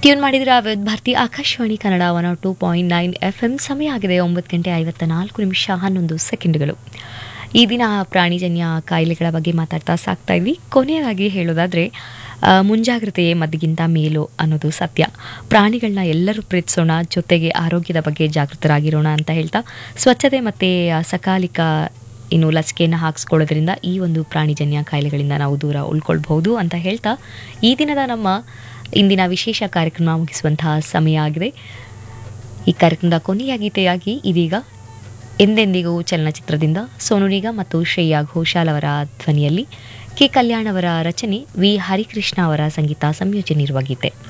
tune ಮಾಡಿದ್ರೆ Vividh Bharati Akashvani Kannada one two point nine F M ಸಮಯ ಆಗಿದೆ ಒಂಬತ್ತು ಗಂಟೆ ಐವತ್ತ ನಾಲ್ಕು ನಿಮಿಷ ಹನ್ನೊಂದು ಸೆಕೆಂಡ್ಗಳು ಈ ದಿನ ಪ್ರಾಣಿಜನ್ಯ ಕಾಯಿಲೆಗಳ ಬಗ್ಗೆ ಮಾತಾಡ್ತಾ ಸಾಕ್ತಾ ಇದ್ವಿ ಕೊನೆಯದಾಗಿ ಹೇಳೋದಾದರೆ ಆ, ಮುಂಜಾಗ್ರತೆಯೇ ಮದ್ದಿಗಿಂತ ಮೇಲು ಅನ್ನೋದು ಸತ್ಯ ಪ್ರಾಣಿಗಳನ್ನ ಎಲ್ಲರೂ ಪ್ರೀತಿಸೋಣ ಜೊತೆಗೆ ಆರೋಗ್ಯದ ಬಗ್ಗೆ ಜಾಗೃತರಾಗಿರೋಣ ಅಂತ ಹೇಳ್ತಾ ಸ್ವಚ್ಛತೆ ಮತ್ತು ಸಕಾಲಿಕ ಇನ್ನು ಲಸಿಕೆಯನ್ನು ಹಾಕಿಸ್ಕೊಳ್ಳೋದ್ರಿಂದ ಈ ಒಂದು ಪ್ರಾಣಿಜನ್ಯ ಕಾಯಿಲೆಗಳಿಂದ ನಾವು ದೂರ ಉಳ್ಕೊಳ್ಬಹುದು ಅಂತ ಹೇಳ್ತಾ ಈ ದಿನದ ನಮ್ಮ ಇಂದಿನ ವಿಶೇಷ ಕಾರ್ಯಕ್ರಮ ಮುಗಿಸುವಂತಹ ಸಮಯ ಆಗಿದೆ ಈ ಕಾರ್ಯಕ್ರಮದ ಕೊನೆಯ ಗೀತೆಯಾಗಿ ಇದೀಗ ಎಂದೆಂದಿಗೂ ಚಲನಚಿತ್ರದಿಂದ ಸೋನು ನಿಗಮ್ ಮತ್ತು ಶ್ರೇಯಾ ಘೋಷಾಲ್ ಅವರ ಧ್ವನಿಯಲ್ಲಿ ಕೆ ಕಲ್ಯಾಣ್ ಅವರ ರಚನೆ ವಿ ಹರಿಕೃಷ್ಣ ಅವರ ಸಂಗೀತ ಸಂಯೋಜನೆ ಇರುವ ಗೀತೆ